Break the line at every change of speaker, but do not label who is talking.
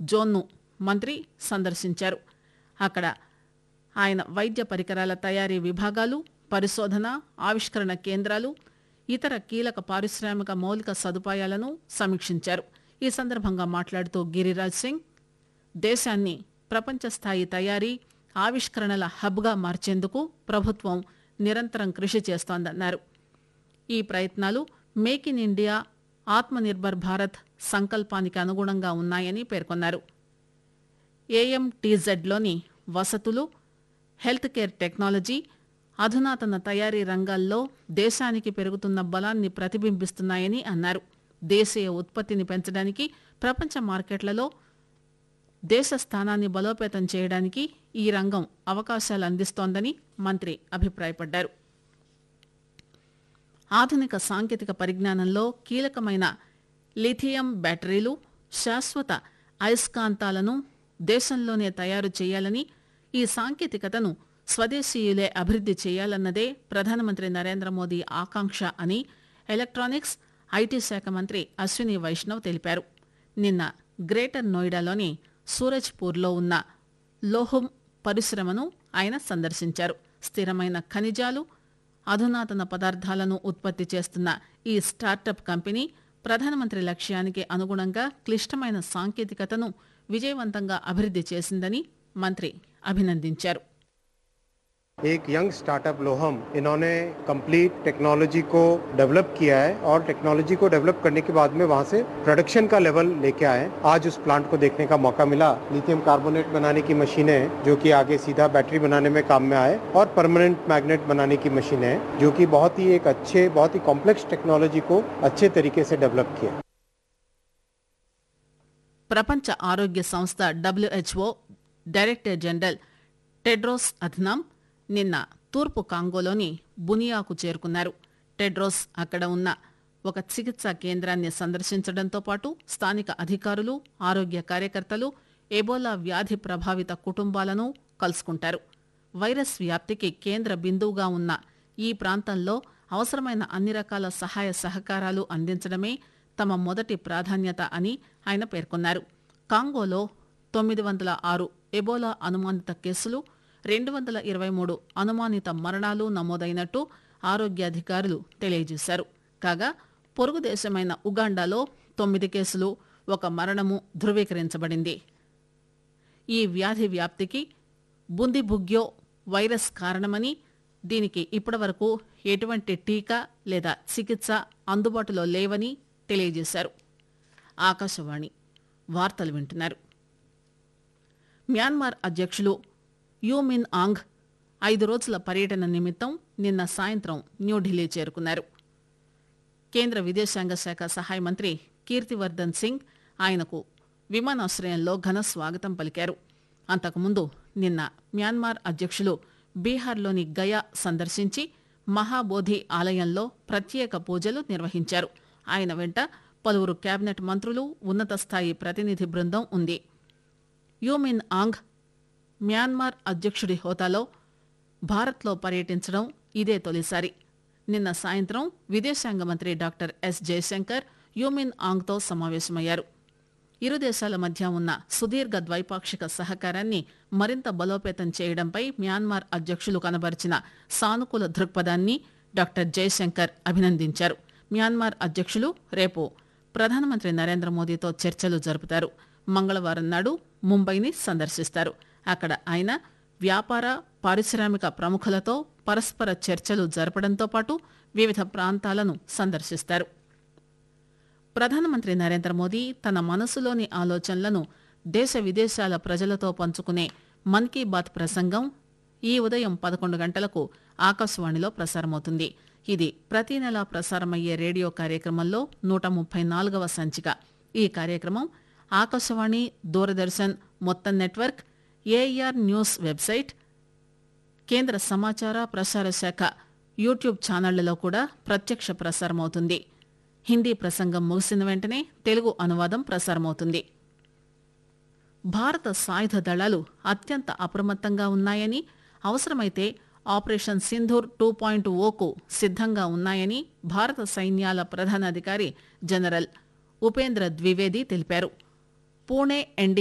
జోన్ను మంత్రి సందర్శించారు అక్కడ ఆయన వైద్య పరికరాల తయారీ విభాగాలు పరిశోధన ఆవిష్కరణ కేంద్రాలు ఇతర కీలక పారిశ్రామిక మౌలిక సదుపాయాలను సమీక్షించారు ఈ సందర్భంగా మాట్లాడుతూ గిరిరాజ్ సింగ్ దేశాన్ని ప్రపంచ స్థాయి తయారీ ఆవిష్కరణల హబ్గా మార్చేందుకు ప్రభుత్వం నిరంతరం కృషి చేస్తోందన్నారు ఈ ప్రయత్నాలు make in India Atmanirbhar Bharat సంకల్పానికి అనుగుణంగా ఉన్నాయని పేర్కొన్నారు ఏఎంటీజెడ్లోని వసతులు హెల్త్ కేర్ టెక్నాలజీ అధునాతన తయారీ రంగాల్లో దేశానికి పెరుగుతున్న బలాన్ని ప్రతిబింబిస్తున్నాయని అన్నారు దేశీయ ఉత్పత్తిని పెంచడానికి ప్రపంచ మార్కెట్లలో దేశ స్థానాన్ని బలోపేతం చేయడానికి ఈ రంగం అవకాశాలు అందిస్తోందని మంత్రి అభిప్రాయపడ్డారు ఆధునిక సాంకేతిక పరిజ్ఞానంలో కీలకమైన లిథియం బ్యాటరీలు శాశ్వత అయస్కాంతాలను దేశంలోనే తయారు చేయాలని ఈ సాంకేతికతను స్వదేశీయులే అభివృద్ది చేయాలన్నదే ప్రధానమంత్రి నరేంద్ర మోదీ ఆకాంక్ష అని ఎలక్ట్రానిక్స్ ఐటీ శాఖ మంత్రి అశ్విని వైష్ణవ్ తెలిపారు నిన్న గ్రేటర్ నోయిడాలోని సూరజ్పూర్లో ఉన్న లోహం పరిశ్రమను ఆయన సందర్శించారు స్థిరమైన ఖనిజాలు అధునాతన పదార్థాలను ఉత్పత్తి చేస్తున్న ఈ స్టార్టప్ కంపెనీ ప్రధానమంత్రి లక్ష్యానికి అనుగుణంగా క్లిష్టమైన సాంకేతికతను విజయవంతంగా అభివృద్ది చేసిందని మంత్రి అభినందించారు
एक यंग स्टार्टअप लोहम इन्होंने कंप्लीट टेक्नोलॉजी को डेवलप किया है और टेक्नोलॉजी को डेवलप करने के बाद में वहाँ से प्रोडक्शन का लेवल लेके आए आज उस प्लांट को देखने का मौका मिला लिथियम कार्बोनेट बनाने की मशीनें हैं जो कि आगे सीधा बैटरी बनाने में काम में आए और परमानेंट मैग्नेट बनाने की मशीनें हैं जो कि बहुत ही एक अच्छे बहुत ही कॉम्प्लेक्स टेक्नोलॉजी को अच्छे तरीके से डेवलप किया
ప్రపంచ ఆరోగ్య సంస్థ WHO director general Tedros Adhanom నిన్న తూర్పు కాంగోలోని బునియాకు చేరుకున్నారు టెడ్రోస్ అక్కడ ఉన్న ఒక చికిత్సా కేంద్రాన్ని సందర్శించడంతో పాటు స్థానిక అధికారులు ఆరోగ్య కార్యకర్తలు ఎబోలా వ్యాధి ప్రభావిత కుటుంబాలను కలుసుకుంటారు వైరస్ వ్యాప్తికి కేంద్ర బిందువుగా ఉన్న ఈ ప్రాంతంలో అవసరమైన అన్ని రకాల సహాయ సహకారాలు అందించడమే తమ మొదటి ప్రాధాన్యత అని ఆయన పేర్కొన్నారు కాంగోలో తొమ్మిది వందల ఆరు ఎబోలా అనుమానిత కేసులు రెండు వందల ఇరవై మూడు అనుమానిత మరణాలు నమోదైనట్టు ఆరోగ్యాధికారులు తెలియజేశారు కాగా పొరుగు దేశమైన ఉగాండాలో తొమ్మిది కేసులు ఒక మరణము ధృవీకరించబడింది ఈ వ్యాధి వ్యాప్తికి బుందిబుగ్యో వైరస్ కారణమని దీనికి ఇప్పటివరకు ఎటువంటి టీకా లేదా చికిత్స అందుబాటులో లేవని తెలియజేశారు ఆకాశవాణి వార్తలు వింటున్నారు మ్యాన్మార్ అధ్యక్షులు యూమిన్ ఆంగ్ ఐదు రోజుల పర్యటన నిమిత్తం నిన్న సాయంత్రం న్యూఢిల్లీ చేరుకున్నారు కేంద్ర విదేశాంగ శాఖ సహాయ మంత్రి కీర్తివర్ధన్ సింగ్ ఆయనకు విమానాశ్రయంలో ఘన స్వాగతం పలికారు అంతకుముందు నిన్న మ్యాన్మార్ అధ్యక్షులు బీహార్లోని గయా సందర్శించి మహాబోధి ఆలయంలో ప్రత్యేక పూజలు నిర్వహించారు ఆయన వెంట పలువురు కేబినెట్ మంత్రులు ఉన్నత స్థాయి ప్రతినిధి బృందం ఉంది యూమిన్ ఆంగ్ మ్యాన్మార్ అధ్యక్షుడి హోదాలో భారత్లో పర్యటించడం ఇదే తొలిసారి నిన్న సాయంత్రం విదేశాంగ మంత్రి డాక్టర్ ఎస్ జయశంకర్ యూమిన్ ఆంగ్తో సమావేశమయ్యారు ఇరు దేశాల మధ్య ఉన్న సుదీర్ఘ ద్వైపాక్షిక సహకారాన్ని మరింత బలోపేతం చేయడంపై మ్యాన్మార్ అధ్యక్షులు కనబరిచిన సానుకూల దృక్పథాన్ని డాక్టర్ జయశంకర్ అభినందించారు మ్యాన్మార్ అధ్యక్షులు రేపు ప్రధానమంత్రి నరేంద్ర మోదీతో చర్చలు జరుపుతారు మంగళవారం నాడు ముంబైని సందర్శిస్తారు అక్కడ ఆయన వ్యాపార పారిశ్రామిక ప్రముఖులతో పరస్పర చర్చలు జరపడంతో పాటు వివిధ ప్రాంతాలను సందర్శిస్తారు ప్రధానమంత్రి నరేంద్ర మోదీ తన మనసులోని ఆలోచనలను దేశ విదేశాల ప్రజలతో పంచుకునే మన్ కీ బాత్ ప్రసంగం ఈ ఉదయం పదకొండు గంటలకు ఆకాశవాణిలో ప్రసారమవుతుంది ఇది ప్రతి నెలా ప్రసారమయ్యే రేడియో కార్యక్రమంలో నూట ముప్పై నాలుగవ సంచిక ఈ కార్యక్రమం ఆకాశవాణి దూరదర్శన్ మొత్తం నెట్వర్క్ ఏఆర్ న్యూస్ వెబ్సైట్ కేంద్ర సమాచార ప్రసార శాఖ యూట్యూబ్ ఛానళ్లలో కూడా ప్రత్యక్ష ప్రసారమవుతుంది హిందీ ప్రసంగం ముగిసిన వెంటనే తెలుగు అనువాదం ప్రసారమవుతుంది భారత సాయుధ దళాలు అత్యంత అప్రమత్తంగా ఉన్నాయని అవసరమైతే ఆపరేషన్ సింధూర్ టూ పాయింట్ ఓకు సిద్ధంగా ఉన్నాయని భారత సైన్యాల ప్రధానాధికారి జనరల్ ఉపేంద్ర ద్వివేది తెలిపారు పూణే ఎన్డీ